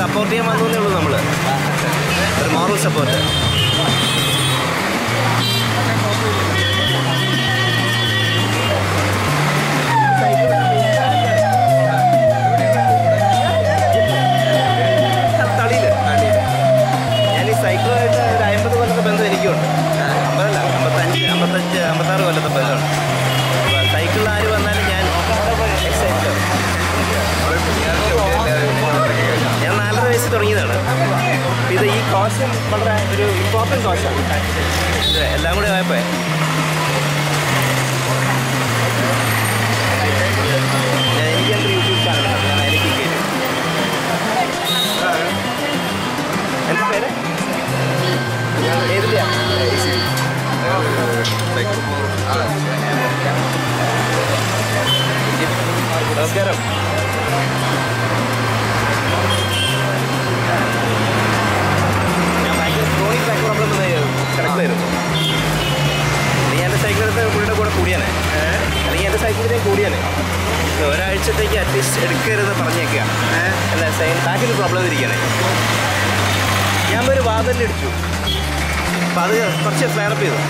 Support ചെയ്യാൻ വന്നേ ഉള്ളൂ നമ്മൾ ഒരു മോറൽ സപ്പോർട്ട് തളിയില് ഞാൻ ഈ സൈക്കിളുമായിട്ട് ഒരു അമ്പത് കൊല്ലത്തെ ബന്ധം എനിക്കുണ്ട് അമ്പതല്ല അമ്പത്തഞ്ച് അമ്പത്തഞ്ച് അമ്പത്താറ് കൊല്ലത്തെ ബന്ധമുണ്ട് അപ്പോൾ സൈക്കിളിൽ ആര് വന്നാലും ഞാൻ excited ആണ്. ഞാൻ നാലര വയസ്സ് തുടങ്ങിയതാണ് അപ്പോൾ ഇത് ഈ കോശം വളരെ ഒരു ഇമ്പോർട്ടൻറ്റ് കോശമാണ് ഇത് എല്ലാം കൂടി ആയപ്പോൾ ഞാൻ എനിക്ക് എൻ്റെ യൂട്യൂബ് ചാനലുണ്ട് ഞാൻ അതിലേക്ക് കയറ്റും എന്താ പേര് ഏതിലെയാ നമസ്കാരം ഞാൻ ഭയങ്കര ക്രോണിക് ബാക്ക് പ്രോബ്ലം കിടക്കുമായിരുന്നു അല്ലെങ്കിൽ എൻ്റെ സൈക്കിൾ എടുത്ത് പുള്ളിയുടെ കൂടെ കൂടിയാനെ അല്ലെങ്കിൽ എൻ്റെ സൈക്കിളിനെ കൂടിയാനെ ഒരാഴ്ചത്തേക്ക് അറ്റ്ലീസ്റ്റ് എടുക്കരുത് പറഞ്ഞേക്കുക അല്ല സൈൻ ബാക്കിൽ പ്രോബ്ലം ഇരിക്കണേ ഞാൻ ഒരു വാതിലിടിച്ചു അപ്പം അത് കുറച്ച് ഫ്ലെയറപ്പ് ചെയ്തു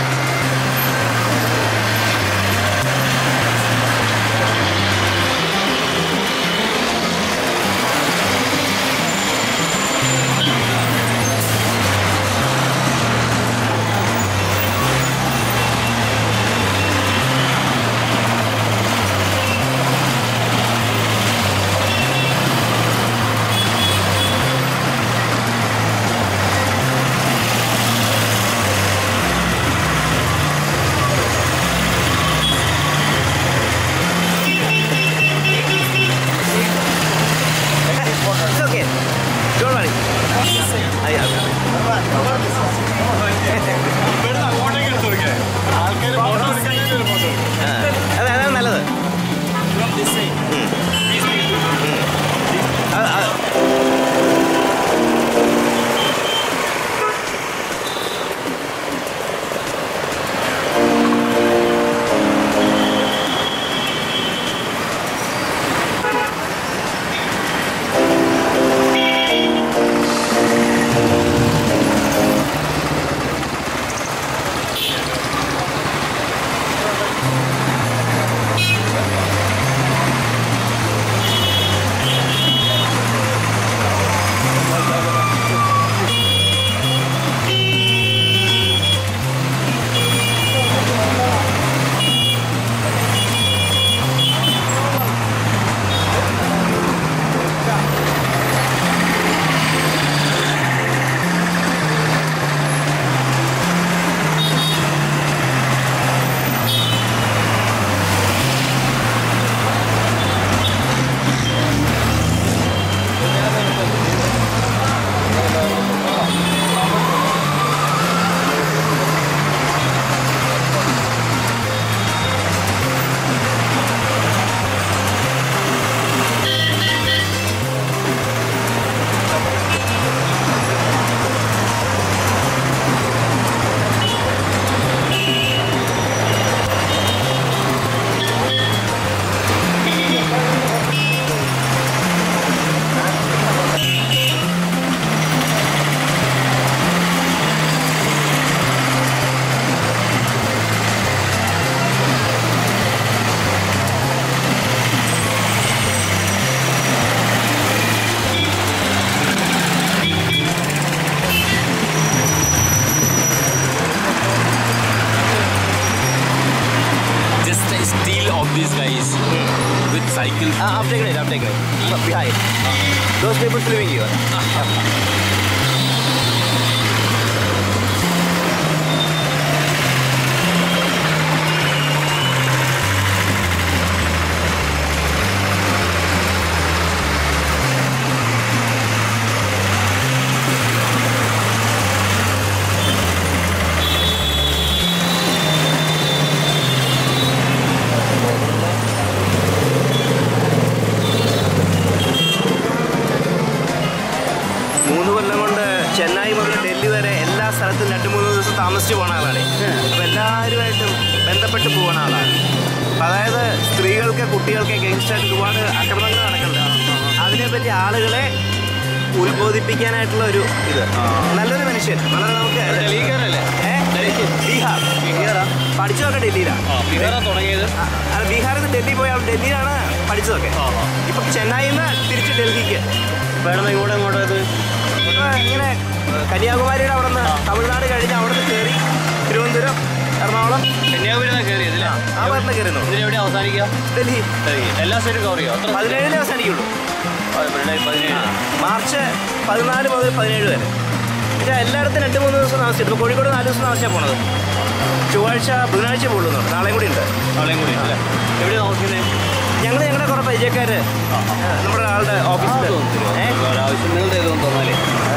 It's okay. Don't worry. I, അതെ അതാണ് നല്ലത് ഉം. ഉം. അത് അത് Just a steal of these guys with cycle. Uh, I'm taking it, I'm taking it. But behind. Those people filming you. മൂന്ന് കൊല്ലം കൊണ്ട് ചെന്നൈ മുതൽ ഡൽഹി വരെ എല്ലാ സ്ഥലത്തും രണ്ട് മൂന്ന് ദിവസം താമസിച്ച് പോണ ആളാണ് അപ്പോൾ എല്ലാവരുമായിട്ടും ബന്ധപ്പെട്ട് പോകുന്ന ആളാണ് അപ്പം അതായത് സ്ത്രീകൾക്ക് കുട്ടികൾക്ക് ഗെയിംസ്റ്റായിട്ട് ഒരുപാട് ആക്രമണങ്ങൾ നടക്കുന്നുണ്ട് അതിനെപ്പറ്റി ആളുകളെ ഉത്ബോധിപ്പിക്കാനായിട്ടുള്ള ഒരു ഇത് നല്ലൊരു മനുഷ്യൻ വളരെ നമുക്ക് ഡൽഹിക്കാരല്ലേ ഏ? ബീഹാർ ബീഹാറാ പഠിച്ചതൊക്കെ ഡൽഹിയിലാണ് ആ ബീഹാറാ തുടങ്ങിയത് ആ, അത് ബീഹാറിൽ നിന്ന് ഡൽഹി പോയ ആൾ ഡൽഹിയിലാണ് പഠിച്ചതൊക്കെ ആ ആ ഇപ്പം ചെന്നൈയിൽ നിന്ന് തിരിച്ച് ഡൽഹിക്ക് വേണം ഇങ്ങോട്ട് എങ്ങോട്ട് ഇത് ഇപ്പൊ ഇങ്ങനെ ഏഹ്, കന്യാകുമാരിയുടെ അവിടെ നിന്ന് തമിഴ്നാട് കഴിഞ്ഞ് അവിടെ നിന്ന് കയറി തിരുവനന്തപുരം എറണാകുളം കന്യാകുമാരി കയറിയതില്ല ആ ഭാഗത്ത് കയറുന്നു ഇതിന് എവിടെ അവസാനിക്കുക ഡൽഹി ഡൽഹി എല്ലാ സ്റ്റേറ്റും കവർ ചെയ്യോ അത്ര പതിനേഴിന് അവസാനിക്കുള്ളൂ പതിനേഴ് മാർച്ച് പതിനാല് മുതൽ പതിനേഴ് വരെ പക്ഷേ എല്ലായിടത്തും രണ്ട് മൂന്ന് ദിവസം താമസിച്ചു ഇപ്പോൾ കോഴിക്കോട് നാല് ദിവസം താമസിച്ചാണ് പോണത് ചൊവ്വാഴ്ച ബുധനാഴ്ച പോകുന്നുണ്ട് നാളെയും കൂടി ഉണ്ട് നാളെയും കൂടി അല്ലേ എവിടെ താമസിക്കുന്നത് ഞങ്ങൾ ഞങ്ങളുടെ കുറേ പരിചയക്കാർ നമ്മുടെ ആളുടെ ഓഫീസിൽ ഏഹ് ആവശ്യം നിങ്ങളുടെ ഏതോ തോന്നാലേ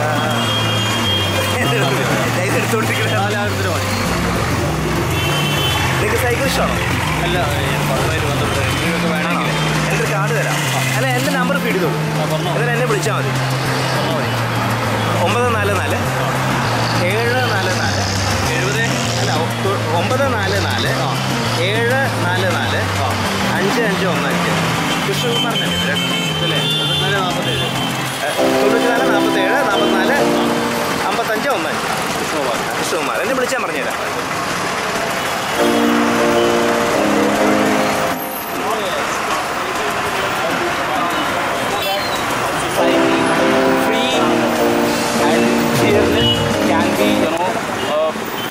എടുത്തോണ്ടിരിക്കുന്നത് നാലായിരത്തിന് മതി നിങ്ങൾക്ക് സൈക്കിൾ ഇഷ്ടമാണോ അല്ല പതിനായിരം ബന്ധപ്പെട്ട് എന്തെങ്കിലുമൊക്കെ വേണമെങ്കിൽ എൻ്റെ ഒരു കാർഡ് തരാം അല്ല എൻ്റെ നമ്പർ ഫീഡ് ചെയ്തോളൂ ആ പറഞ്ഞോ എന്നിട്ട് എന്നെ വിളിച്ചാൽ മതി പറഞ്ഞോ മതി ഒമ്പത് നാല് നാല് ഏഴ് നാല് നാല് എഴുപത് അല്ല ഒ- ഒമ്പത് നാല് നാല് ആ. ഏഴ് നാല് നാല് ആ അഞ്ച് അഞ്ച് ഒന്ന് അഞ്ച് കൃഷ്ണകുമാറിനല്ലേ ഇതല്ലേ എൺപത്തിനാല് നാൽപ്പത്തേഴ് തൊണ്ണൂറ്റി നാല് നാൽപ്പത്തേഴ് നാൽപ്പത്തിനാല് അമ്പത്തഞ്ച് ഒന്ന് അഞ്ച് കൃഷ്ണകുമാർ കൃഷ്ണകുമാർ എന്നെ വിളിച്ചാൽ പറഞ്ഞുതരാം society free and fairness can be you know uh,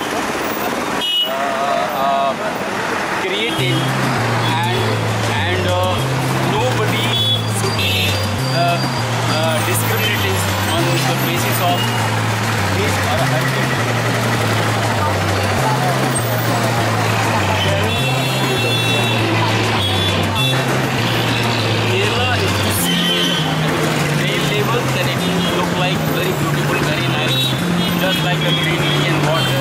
uh, uh, created and and uh, nobody should be uh, uh, discriminated on the basis of his or her gender. Kerala, if you see rail label, then it will look like very beautiful, very nice, just like the greenery and water.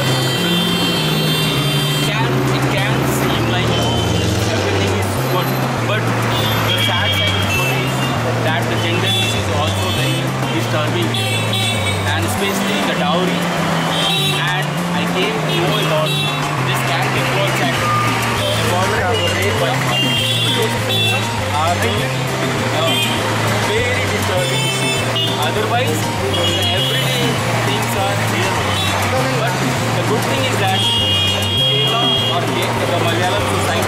It can, it can seem like everything is good, but the sad side of the story is that the gender issue is also very disturbing, and especially the dowry. And I came to know a lot. This can be called that environment of rape by are uh, very disturbing. Otherwise, the everyday things are here. But the good thing is that in Kerala or Ke- the Malayalam society,